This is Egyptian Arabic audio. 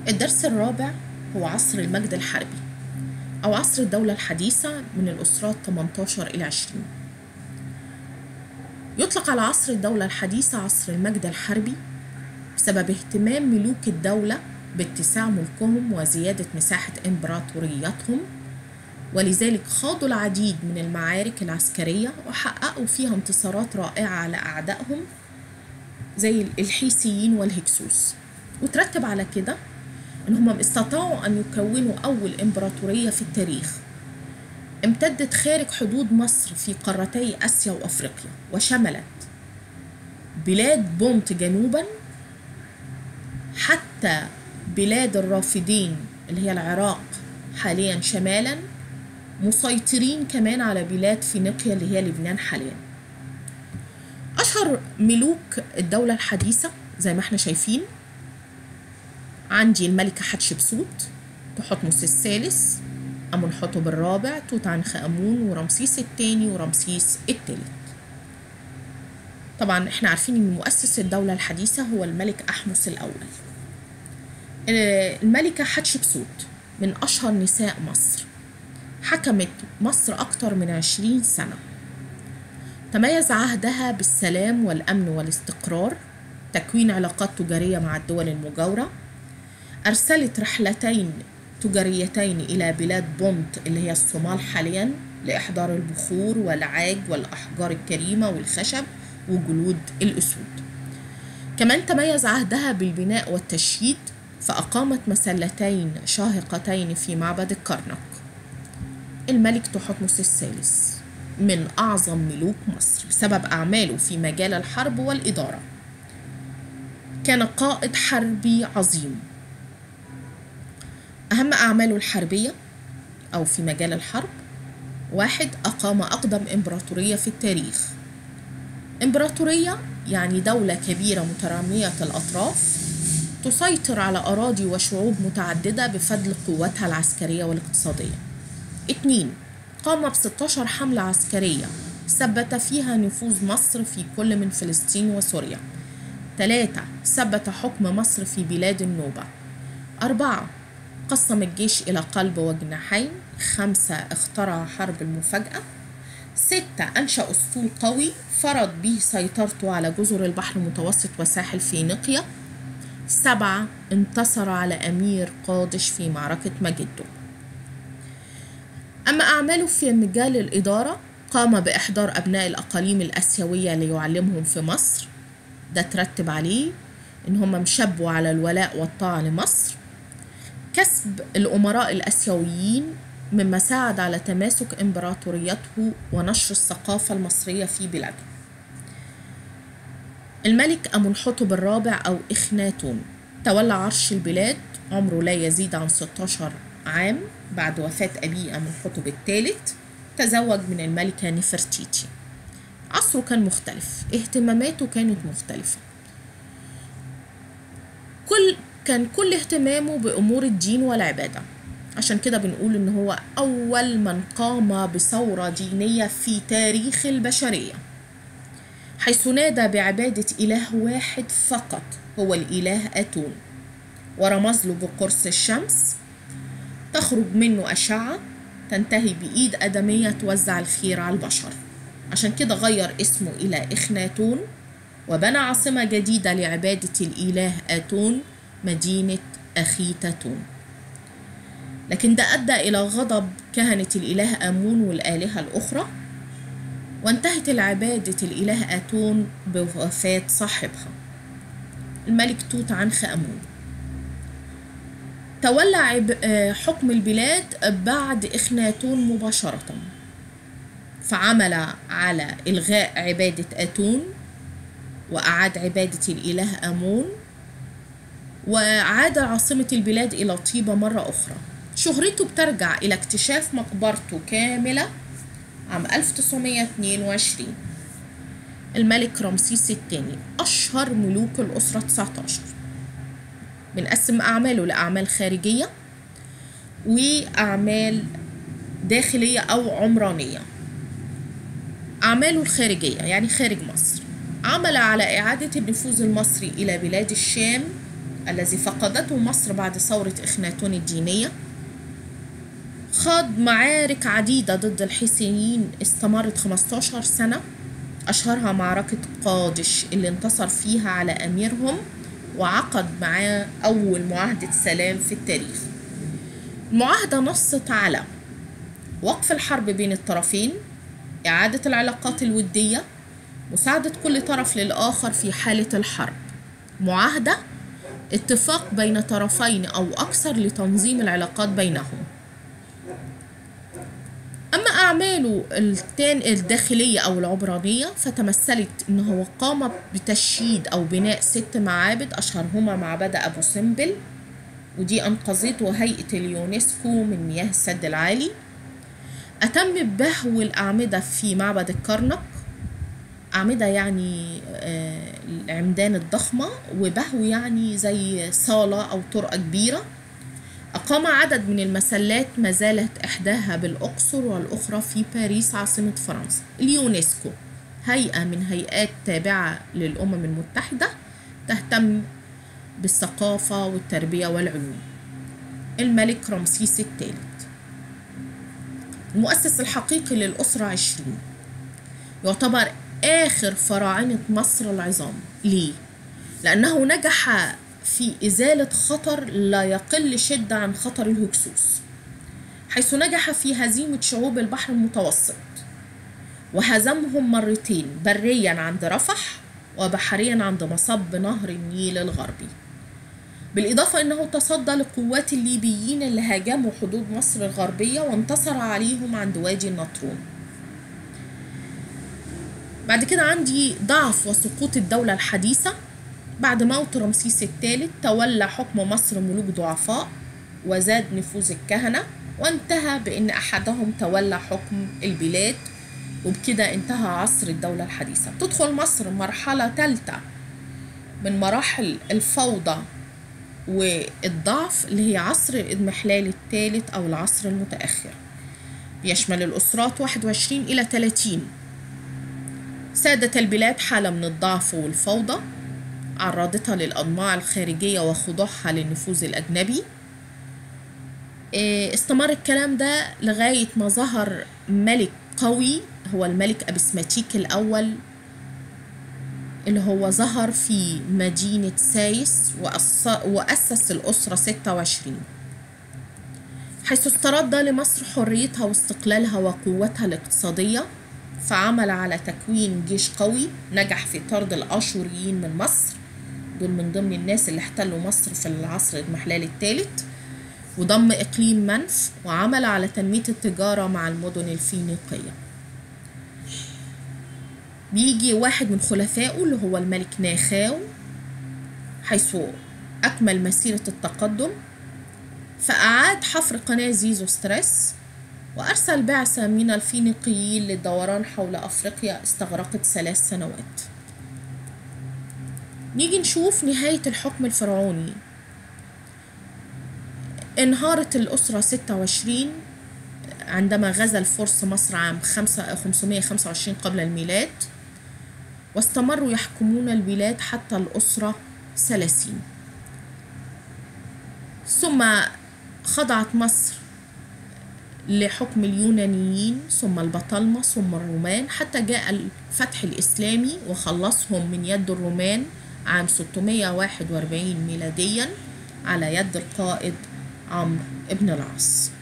الدرس الرابع هو عصر المجد الحربي أو عصر الدولة الحديثة من الأسرات 18 إلى 20 يطلق على عصر الدولة الحديثة عصر المجد الحربي بسبب اهتمام ملوك الدولة باتساع ملكهم وزيادة مساحة إمبراطوريتهم ولذلك خاضوا العديد من المعارك العسكرية وحققوا فيها انتصارات رائعة على أعدائهم زي الحيثيين والهكسوس وترتب على كده إن هم استطاعوا أن يكونوا أول إمبراطورية في التاريخ امتدت خارج حدود مصر في قارتي آسيا وأفريقيا وشملت بلاد بونت جنوبا حتى بلاد الرافدين اللي هي العراق حاليا شمالا مسيطرين كمان على بلاد فينيقيا اللي هي لبنان حاليا أشهر ملوك الدولة الحديثة زي ما احنا شايفين عندي الملكة حتشبسوت تحتمس الثالث أمنحتب الرابع توت عنخ آمون ورمسيس الثاني ورمسيس الثالث طبعا احنا عارفين ان مؤسس الدولة الحديثة هو الملك أحمس الأول الملكة حتشبسوت من أشهر نساء مصر حكمت مصر أكثر من عشرين سنة تميز عهدها بالسلام والأمن والاستقرار تكوين علاقات تجارية مع الدول المجاورة أرسلت رحلتين تجاريتين إلى بلاد بونت اللي هي الصومال حاليا لإحضار البخور والعاج والأحجار الكريمة والخشب وجلود الأسود كمان تميز عهدها بالبناء والتشييد فأقامت مسلتين شاهقتين في معبد الكرنك الملك تحتمس الثالث من أعظم ملوك مصر بسبب أعماله في مجال الحرب والإدارة كان قائد حربي عظيم أهم أعماله الحربية أو في مجال الحرب واحد أقام أقدم إمبراطورية في التاريخ إمبراطورية يعني دولة كبيرة مترامية الأطراف تسيطر على أراضي وشعوب متعددة بفضل قوتها العسكرية والاقتصادية اتنين قام ب 16 حملة عسكرية ثبت فيها نفوذ مصر في كل من فلسطين وسوريا ثلاثة ثبت حكم مصر في بلاد النوبة أربعة قسم الجيش إلى قلب وجناحين خمسة اخترع حرب المفاجأة ستة أنشأ أسطول قوي فرض به سيطرته على جزر البحر المتوسط وساحل فينيقيا سبعة انتصر على أمير قادش في معركة مجدو أما أعماله في مجال الإدارة قام بإحضار أبناء الأقاليم الآسيوية ليعلمهم في مصر ده ترتب عليه إن هم مشبوا على الولاء والطاعة لمصر كسب الأمراء الآسيويين مما ساعد على تماسك إمبراطوريته ونشر الثقافة المصرية في بلاده الملك أمنحتب الرابع أو إخناتون تولى عرش البلاد عمره لا يزيد عن 16 عام بعد وفاة أبيه أمنحتب الثالث تزوج من الملكة نفرتيتي عصره كان مختلف اهتماماته كانت مختلفة كل كان كل اهتمامه بأمور الدين والعبادة عشان كده بنقول إن هو أول من قام بثورة دينية في تاريخ البشرية حيث نادى بعبادة إله واحد فقط هو الإله أتون ورمز له بقرص الشمس تخرج منه أشعة تنتهي بإيد آدمية توزع الخير على البشر عشان كده غير اسمه إلى إخناتون وبنى عاصمة جديدة لعبادة الإله آتون مدينة أخيتاتون لكن ده أدى إلى غضب كهنة الإله آمون والآلهة الأخرى وانتهت العبادة الإله آتون بوفاة صاحبها الملك توت عنخ آمون تولى عب... حكم البلاد بعد إخناتون مباشرة فعمل على إلغاء عبادة آتون وأعاد عبادة الإله آمون وعاد عاصمة البلاد إلى طيبة مرة أخرى شهرته بترجع إلى اكتشاف مقبرته كاملة عام 1922 الملك رمسيس الثاني أشهر ملوك الأسرة 19 بنقسم أعماله لأعمال خارجية وأعمال داخلية أو عمرانية أعماله الخارجية يعني خارج مصر عمل على إعادة النفوذ المصري إلى بلاد الشام الذي فقدته مصر بعد ثورة إخناتون الدينية خاض معارك عديدة ضد الحيثيين استمرت 15 سنة أشهرها معركة قادش اللي انتصر فيها على أميرهم وعقد معاه أول معاهدة سلام في التاريخ المعاهدة نصت على وقف الحرب بين الطرفين إعادة العلاقات الودية مساعدة كل طرف للآخر في حالة الحرب معاهدة اتفاق بين طرفين أو أكثر لتنظيم العلاقات بينهم أما أعماله التان الداخلية أو العبرانية فتمثلت إن هو قام بتشييد أو بناء ست معابد أشهرهما معبد أبو سمبل ودي أنقذته هيئة اليونسكو من مياه السد العالي أتم بهو الأعمدة في معبد الكرنك أعمدة يعني آه، العمدان الضخمة وبهو يعني زي صالة أو طرقة كبيرة أقام عدد من المسلات ما زالت إحداها بالأقصر والأخرى في باريس عاصمة فرنسا اليونسكو هيئة من هيئات تابعة للأمم المتحدة تهتم بالثقافة والتربية والعلوم الملك رمسيس الثالث المؤسس الحقيقي للأسرة عشرين يعتبر آخر فراعنة مصر العظام ليه؟ لأنه نجح في إزالة خطر لا يقل شدة عن خطر الهكسوس حيث نجح في هزيمة شعوب البحر المتوسط وهزمهم مرتين بريا عند رفح وبحريا عند مصب نهر النيل الغربي بالإضافة أنه تصدى لقوات الليبيين اللي هاجموا حدود مصر الغربية وانتصر عليهم عند وادي النطرون بعد كده عندي ضعف وسقوط الدولة الحديثة بعد موت رمسيس الثالث تولى حكم مصر ملوك ضعفاء وزاد نفوذ الكهنة وانتهى بأن أحدهم تولى حكم البلاد وبكده انتهى عصر الدولة الحديثة تدخل مصر مرحلة ثالثة من مراحل الفوضى والضعف اللي هي عصر الإضمحلال الثالث أو العصر المتأخر يشمل الأسرات 21 إلى 30 سادت البلاد حالة من الضعف والفوضى عرضتها للأطماع الخارجية وخضوعها للنفوذ الأجنبي إيه، استمر الكلام ده لغاية ما ظهر ملك قوي هو الملك أبسماتيك الأول اللي هو ظهر في مدينة سايس وأس- وأسس الأسرة 26 حيث استرد لمصر حريتها واستقلالها وقوتها الاقتصادية فعمل على تكوين جيش قوي نجح في طرد الآشوريين من مصر دول من ضمن الناس اللي احتلوا مصر في العصر المحلال الثالث وضم إقليم منف وعمل على تنمية التجارة مع المدن الفينيقية بيجي واحد من خلفائه اللي هو الملك ناخاو حيث أكمل مسيرة التقدم فأعاد حفر قناة زيزو ستريس وأرسل بعثة من الفينيقيين للدوران حول أفريقيا استغرقت ثلاث سنوات نيجي نشوف نهاية الحكم الفرعوني انهارت الأسرة 26 عندما غزا الفرس مصر عام 5 525 قبل الميلاد واستمروا يحكمون البلاد حتى الأسرة 30 ثم خضعت مصر لحكم اليونانيين ثم البطالمة ثم الرومان حتى جاء الفتح الإسلامي وخلصهم من يد الرومان عام 641 ميلاديا على يد القائد عمرو بن العاص